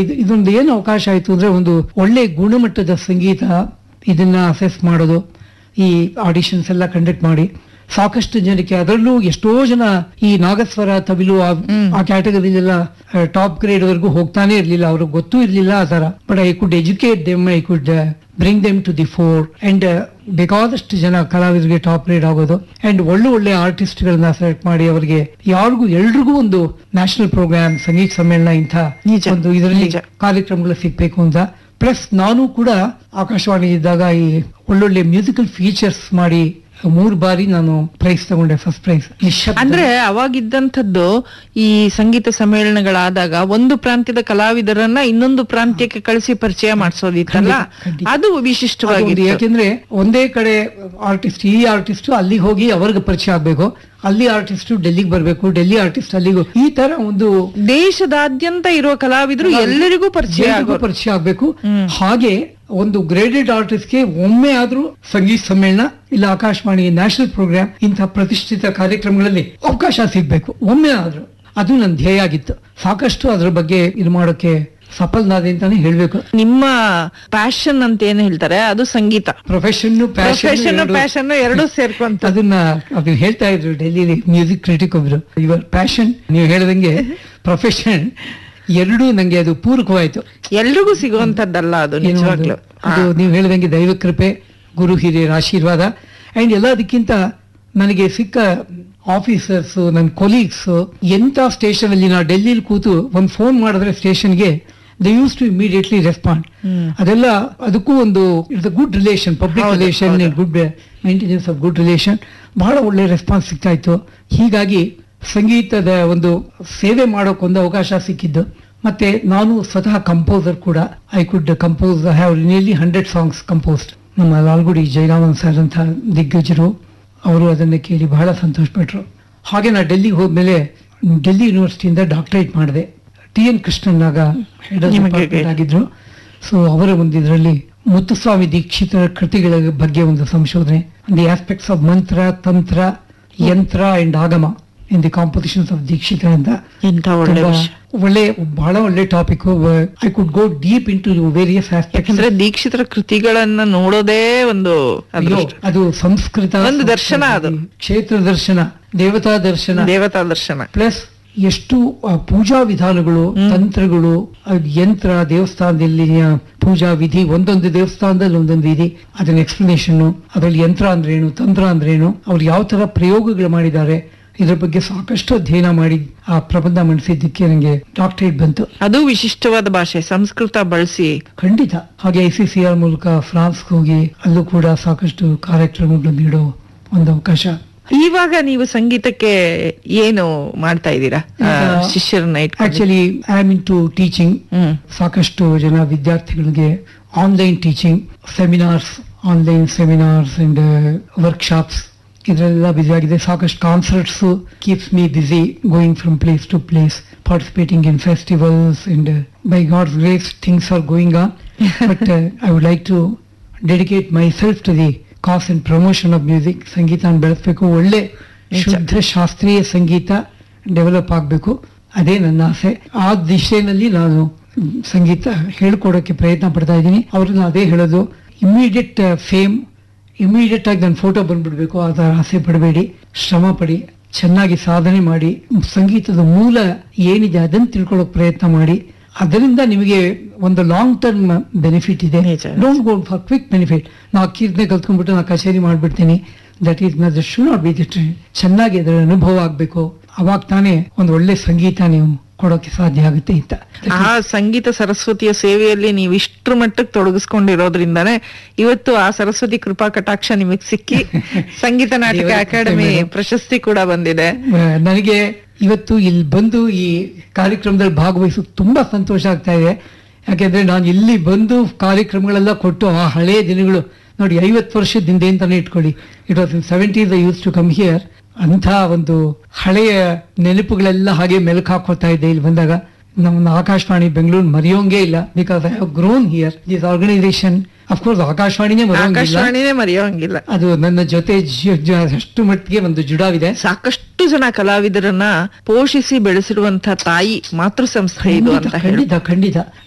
ಇದು ಇದೊಂದು ಏನು ಅವಕಾಶ ಆಯ್ತು ಅಂದ್ರೆ ಒಂದು ಒಳ್ಳೆ ಗುಣಮಟ್ಟದ ಸಂಗೀತ ಇದನ್ನ ಅಸೆಸ್ ಮಾಡೋದು ಈ ಆಡಿಷನ್ಸ್ ಎಲ್ಲ ಕಂಡಕ್ಟ್ ಮಾಡಿ ಸಾಕಷ್ಟು ಜನಕ್ಕೆ ಅದರಲ್ಲೂ ಎಷ್ಟೋ ಜನ ಈ ನಾಗಸ್ವರ ತವಿಲು ಆ- ಆ ಕ್ಯಾಟಗರಿಲೆಲ್ಲ ಟಾಪ್ ಗ್ರೇಡ್ ವರೆಗೂ ಹೋಗ್ತಾನೆ ಇರ್ಲಿಲ್ಲ ಅವ್ರಿಗೆ ಗೊತ್ತೂ ಇರ್ಲಿಲ್ಲ ಆ ತರ but I could educate them I could bring them to the fore and ಬೇಕಾದಷ್ಟು ಜನ ಕಲಾವಿದರಿಗೆ ಟಾಪ್ ಗ್ರೇಡ್ ಆಗೋದು ಅಂಡ್ ಒಳ್ಳೆ ಒಳ್ಳೆ ಆರ್ಟಿಸ್ಟ್ ಗಳನ್ನ ಸೆಲೆಕ್ಟ್ ಮಾಡಿ ಅವರಿಗೆ ಯಾರಿಗೂ ಎಲ್ರಿಗೂ ಒಂದು ನ್ಯಾಷನಲ್ ಪ್ರೋಗ್ರಾಮ್ ಸಂಗೀತ ಸಮ್ಮೇಳನ ಇಂಥ ನಿಜ, ಒಂದು ಇದರಲ್ಲಿ ನಿಜ. ಕಾರ್ಯಕ್ರಮಗಳು ಸಿಗ್ಬೇಕು ಅಂತ ಪ್ಲಸ್ ನಾನು ಕೂಡ ಆಕಾಶವಾಣಿ ಇದ್ದಾಗ ಈ ಒಳ್ಳೊಳ್ಳೆ ಮ್ಯೂಸಿಕಲ್ ಫೀಚರ್ಸ್ ಮಾಡಿ ಮೂರು ಬಾರಿ ನಾನು ಪ್ರೈಸ್ ತಗೊಂಡೆ ಫಸ್ಟ್ ಪ್ರೈಸ್ ಅಂದ್ರೆ ಅವಾಗಿದ್ದಂಥದ್ದು ಈ ಸಂಗೀತ ಸಮ್ಮೇಳನಗಳಾದಾಗ ಒಂದು ಪ್ರಾಂತ್ಯದ ಕಲಾವಿದರನ್ನ ಇನ್ನೊಂದು ಪ್ರಾಂತ್ಯಕ್ಕೆ ಕಳಿಸಿ ಪರಿಚಯ ಮಾಡಿಸೋದಿತ್ತಲ್ಲ ಖಂಡಿತ, ಖಂಡಿತ. ಅದು ವಿಶಿಷ್ಟವಾಗಿತ್ತು ಯಾಕೆಂದ್ರೆ ಒಂದೇ ಕಡೆ ಆರ್ಟಿಸ್ಟ್ ಈ ಆರ್ಟಿಸ್ಟ್ ಅಲ್ಲಿಗೆ ಹೋಗಿ ಅವ್ರಿಗೆ ಪರಿಚಯ ಆಗ್ಬೇಕು ಅಲ್ಲಿ ಆರ್ಟಿಸ್ಟ್ ಡೆಲ್ಲಿಗೆ ಬರ್ಬೇಕು ಡೆಲ್ಲಿ ಆರ್ಟಿಸ್ಟ್ ಅಲ್ಲಿಗೂ ಈ ತರ ಒಂದು ದೇಶದಾದ್ಯಂತ ಇರುವ ಕಲಾವಿದರು ಎಲ್ಲರಿಗೂ ಪರಿಚಯ ಎಲ್ರಿಗೂ ಆಗೋರು ಪರಿಚಯ ಆಗ್ಬೇಕು ಹಾಗೆ ಒಂದು ಗ್ರೇಡೆಡ್ ಆರ್ಟಿಸ್ಟ್ಗೆ ಒಮ್ಮೆ ಆದ್ರೂ ಸಂಗೀತ ಸಮ್ಮೇಳನ ಇಲ್ಲ ಆಕಾಶವಾಣಿ ನ್ಯಾಷನಲ್ ಪ್ರೋಗ್ರಾಮ್ ಇಂಥ ಪ್ರತಿಷ್ಠಿತ ಕಾರ್ಯಕ್ರಮಗಳಲ್ಲಿ ಅವಕಾಶ ಸಿಗ್ಬೇಕು ಒಮ್ಮೆ ಆದ್ರೂ ಅದು ನನ್ನ ಧ್ಯೇಯ ಆಗಿತ್ತು ಸಾಕಷ್ಟು ಅದ್ರ ಬಗ್ಗೆ ಇದು ಮಾಡೋಕೆ ಸಫಲನಾದೆ ಅಂತಾನೆ ಹೇಳ್ಬೇಕು ನಿಮ್ಮ ಪ್ಯಾಷನ್ ಅಂತ ಏನ್ ಹೇಳ್ತಾರೆ ಅದು ಸಂಗೀತ ಪ್ರೊಫೆಷನ್ ಪ್ರೊಫೆಷನ್ ಪ್ಯಾಷನ್ ಎರಡೂ ಸೇರ್ಕೊಂತ ಅದನ್ನ ಅದನ್ನ ಹೇಳ್ತಾ ಇದ್ರು ಡೆಲ್ಲಿಲಿ ಮ್ಯೂಸಿಕ್ ಕ್ರಿಟಿಕ್ ಒಬ್ರು ಇವರ್ ಪ್ಯಾಷನ್ ನೀವು ಹೇಳ್ದಂಗೆ ಪ್ರೊಫೆಷನ್ ಎರಡೂ ನಂಗೆ ಅದು ಪೂರಕವಾಯ್ತು ಎಲ್ರಿಗೂ ಸಿಗುವಂತದ್ದಲ್ಲ ಅದು ಏನೋ ಒಂದು- ನಿಜವಾಗ್ಲು ಅದು ನೀವು ಹೇಳ್ದಂಗೆ ದೈವ ಕೃಪೆ ಗುರು ಹಿರಿಯರ ಆಶೀರ್ವಾದ ಅಂಡ್ ಎಲ್ಲದಕ್ಕಿಂತ ನನಗೆ ಸಿಕ್ಕ ಆಫೀಸರ್ಸ್ ನನ್ನ ಕೊಲೀಗ್ಸ್ ಎಂತ ಸ್ಟೇಷನ್ ಅಲ್ಲಿ ನಾವು ಡೆಲ್ಲಿಲಿ ಕೂತು ಒಂದು ಫೋನ್ ಮಾಡಿದ್ರೆ ಸ್ಟೇಷನ್ಗೆ they used to immediately respond ಅದೆಲ್ಲ ಅದಕ್ಕೂ ಒಂದು ಇಟ್ಸ್ ಗುಡ್ ರಿಲೇಷನ್ ಪಬ್ಲಿಕ್ ಹೌದು, ರಿಲೇಷನ್ ಹೌದು. Good maintenance of good relation ಬಹಳ ಒಳ್ಳೆ ರೆಸ್ಪಾನ್ಸ್ ಸಿಗ್ತಾ ಇತ್ತು ಹೀಗಾಗಿ ಸಂಗೀತದ ಒಂದು ಸೇವೆ ಮಾಡೋಕ್ಕೊಂದು ಅವಕಾಶ ಸಿಕ್ಕಿದ್ದು ಮತ್ತೆ ನಾನು ಸ್ವತಃ ಕಂಪೋಸರ್ ಕೂಡ I could compose I have nearly hundred songs composed ನಮ್ಮ ಲಾಲ್ಗುಡಿ ಜಯರಾಮನ್ ಸರ್ ಅಂತ ದಿಗ್ಗಜರು ಅವರು ಅದನ್ನ ಕೇಳಿ ಬಹಳ ಸಂತೋಷಪಟ್ಟರು ಹಾಗೆ ನಾ ಡೆಲ್ಲಿಗೆ ಹೋದ್ಮೇಲೆ ಡೆಲ್ಲಿ ಯೂನಿವರ್ಸಿಟಿಯಿಂದ ಡಾಕ್ಟರೇಟ್ ಮಾಡಿದೆ ಟಿ ಎನ್ ಕೃಷ್ಣನಾಗ ಹೆಡ್ ಆಫ್ ನಿಮಗೆ ಡಿಪಾರ್ಟ್ಮೆಂಟ್ ಆಗಿದ್ರು ಸೊ ಅವರ ಒಂದು ಇದರಲ್ಲಿ ಮುತ್ತುಸ್ವಾಮಿ ದೀಕ್ಷಿತರ ಕೃತಿಗಳ ಬಗ್ಗೆ ಒಂದು ಸಂಶೋಧನೆ ದಿ ಆಸ್ಪೆಕ್ಟ್ಸ್ ಆಫ್ ಮಂತ್ರ ತಂತ್ರ ಯಂತ್ರ ಅಂಡ್ ಆಗಮ in the compositions of Dikshita ಅಂತ ಎಂತ ಒಳ್ಳೆ ತುಂಬಾ ವಿಷಯ ಒಳ್ಳೆ ಬಹಳ ಒಳ್ಳೆ topic I could go deep into various aspects ಯಾಕಂದ್ರೆ ದೀಕ್ಷಿತರ ಕೃತಿಗಳನ್ನ ನೋಡೋದೇ ಒಂದು ಅದೃಷ್ಟ. ಅದು ಸಂಸ್ಕೃತ ಒಂದು ದರ್ಶನ ಅದು. ಕ್ಷೇತ್ರ ದರ್ಶನ ದೇವತಾ ದರ್ಶನ ದೇವತಾ ದರ್ಶನ ಪ್ಲಸ್ ಎಷ್ಟು ಆ, ಪೂಜಾ ವಿಧಾನಗಳು ತಂತ್ರಗಳು ಅದ್ ಯಂತ್ರ ದೇವಸ್ಥಾನದಲ್ಲಿ ಆ, ಪೂಜಾ ವಿಧಿ ಒಂದೊಂದು ದೇವಸ್ಥಾನದಲ್ಲಿ ಒಂದೊಂದು ವಿಧಿ ಅದನ್ನ ಎಕ್ಸ್ಪ್ಲನೇಷನ್ ಅದ್ರಲ್ಲಿ ಯಂತ್ರ ಅಂದ್ರೇನು ತಂತ್ರ ಅಂದ್ರೇನು ಅವ್ರು ಯಾವ ತರ ಪ್ರಯೋಗಗಳು ಮಾಡಿದ್ದಾರೆ ಇದ್ರ ಬಗ್ಗೆ ಸಾಕಷ್ಟು ಅಧ್ಯಯನ ಮಾಡಿ ಆ ಪ್ರಬಂಧ ಮಂಡಿಸಿದ್ದಕ್ಕೆ ನನಗೆ ಡಾಕ್ಟರೇಟ್ ಬಂತು ಅದು ವಿಶಿಷ್ಟವಾದ ಭಾಷೆ ಸಂಸ್ಕೃತ ಬಳಸಿ ಖಂಡಿತ ಹಾಗೆ ಐ ಸಿ ಸಿ ಆರ್ ಮೂಲಕ ಫ್ರಾನ್ಸ್ ಹೋಗಿ ಅಲ್ಲೂ ಕೂಡ ಸಾಕಷ್ಟು ಕಾರ್ಯಕ್ರಮಗಳು ನೀಡೋ ಒಂದು ಅವಕಾಶ ಇವಾಗ ನೀವು ಸಂಗೀತಕ್ಕೆ ಏನು ಮಾಡ್ತಾ ಇದ್ದೀರಾ ಆ, ಈಗ- ಶಿಷ್ಯರನ್ನ ಇಟ್ಕೊಂಡು actually I am into teaching hmm ಸಾಕಷ್ಟು ಜನ ವಿದ್ಯಾರ್ಥಿಗಳಿಗೆ online teaching seminars online seminars and workshops ಇದರೆಲ್ಲ ಬ್ಯುಸಿ ಆಗಿದೆ ಸಾಕಷ್ಟು concerts keeps me busy going from place to place participating in festivals and by God's grace things are going on but I would like to dedicate myself to the cause and promotion of music ಸಂಗೀತ ಬೆಳೆಸಬೇಕು ಒಳ್ಳೆ ನಿಜ. ಶುದ್ಧ ಶಾಸ್ತ್ರೀಯ ಸಂಗೀತ develop ಆಗಬೇಕು ಅದೇ ನನ್ನ ಆಸೆ ಆ ದಿಶೆಯಲ್ಲಿ ನಾನು ಮ್, ಸಂಗೀತ ಹೇಳ್ಕೊಡೋಕೆ ಪ್ರಯತ್ನ ಪಡ್ತಾ ಇದ್ದೀನಿ ಅವ್ರನ್ನ ಅದೇ ಹೇಳೋದು ಇಮಿಡಿಯೇಟ್ ಫೇಮ್ ಇಮಿಡಿಯೇಟ್ ಆಗಿ ನನ್ನ ಫೋಟೋ ಬಂದ್ಬಿಡ್ಬೇಕು ಆ ಥರ ಆಸೆ ಪಡಬೇಡಿ ಶ್ರಮ ಪಡಿ ಚೆನ್ನಾಗಿ ಸಾಧನೆ ಮಾಡಿ ಸಂಗೀತದ ಮೂಲ ಏನಿದೆ ಅದನ್ನು ತಿಳ್ಕೊಳ್ಳೋಕೆ ಪ್ರಯತ್ನ ಮಾಡಿ ಅದರಿಂದ ನಿಮಗೆ ಒಂದು ಲಾಂಗ್ ಟರ್ಮ್ ಬೆನಿಫಿಟ್ ಇದೆ ನಿಜ. Don't go for quick benefit ನಾವು ಕೀರ್ತನೆ ಕಲ್ತ್ಕೊಂಡ್ಬಿಟ್ಟು ನಾ ಕಚೇರಿ ಮಾಡ್ಬಿಡ್ತೀನಿ that is that should not be ದಿಟ್ ಚೆನ್ನಾಗಿ ಅದರ ಅನುಭವ ಆಗ್ಬೇಕು ಅವಾಗ ತಾನೇ ಒಂದು ಒಳ್ಳೆ ಸಂಗೀತ ನೀವು ಕೊಡೋಕೆ ಸಾಧ್ಯ ಆಗುತ್ತೆ ಅಂತ ಆ ಸಂಗೀತ ಸರಸ್ವತಿಯ ಸೇವೆಯಲ್ಲಿ ನೀವು ಇಷ್ಟ್ರ ಮಟ್ಟಕ್ಕೆ ತೊಡಗಿಸ್ಕೊಂಡಿರೋದ್ರಿಂದಾನೇ ಇವತ್ತು ಆ ಸರಸ್ವತಿ ಕೃಪಾ ಕಟಾಕ್ಷ ನಿಮಗೆ ಸಿಕ್ಕಿ ಸಂಗೀತ ನಾಟಕ ದೇವರ ಕೃಪೆ ಅಕಾಡೆಮಿ ಮೇಡಮ್. ಪ್ರಶಸ್ತಿ ಕೂಡ ಬಂದಿದೆ ಆ, ನನಗೆ ಇವತ್ತು ಇಲ್ಲಿ ಬಂದು ಈ ಕಾರ್ಯಕ್ರಮದಲ್ಲಿ ಭಾಗವಹಿಸೋಕೆ ತುಂಬಾ ಸಂತೋಷ ಆಗ್ತಾ ಇದೆ ಯಾಕೆಂದ್ರೆ ನಾನು ಇಲ್ಲಿ ಬಂದು ಕಾರ್ಯಕ್ರಮಗಳೆಲ್ಲ ಕೊಟ್ಟು ಆ ಹಳೆಯ ದಿನಗಳು ನೋಡಿ ಐವತ್ತು ವರ್ಷದಿಂದ ಅಂತಾನೆ ಇಟ್ಕೊಳ್ಳಿ it was in seventies I used to come here ಅಂಥ ಒಂದು ಹಳೆಯ ನೆನಪುಗಳೆಲ್ಲ ಹಾಗೆ ಮೆಲುಕು ಹಾಕೋತಾ ಇದ್ದೆ ಇಲ್ಲಿ ಬಂದಾಗ ನಮ್ಮ ಆಕಾಶವಾಣಿ ಬೆಂಗಳೂರು ಮರೆಯೋಂಗೇ ಇಲ್ಲ because I have grown here this organisation of course ಆಕಾಶವಾಣಿನೇ ಮರೆಯೋಂಗಿಲ್ಲ ಆಕಾಶವಾಣಿನೇ ಮರೆಯೋಂಗಿಲ್ಲ ಅದು ನನ್ನ ಜೊತೆ ಜ- ಜ- ಅಷ್ಟು ಮಟ್ಟಿಗೆ ಒಂದು ಜುಡಾವಿದೆ ಸಾಕಷ್ಟು ಜನ ಕಲಾವಿದರನ್ನ ಪೋಷಿಸಿ ಬೆಳೆಸಿರುವಂತ ತಾಯಿ ಮಾತೃ ಸಂಸ್ಥೆ ಇದು ಅಂತ ಖಂಡಿತ ಹೇಳಿ ಖಂಡಿತ ಖಂಡಿತ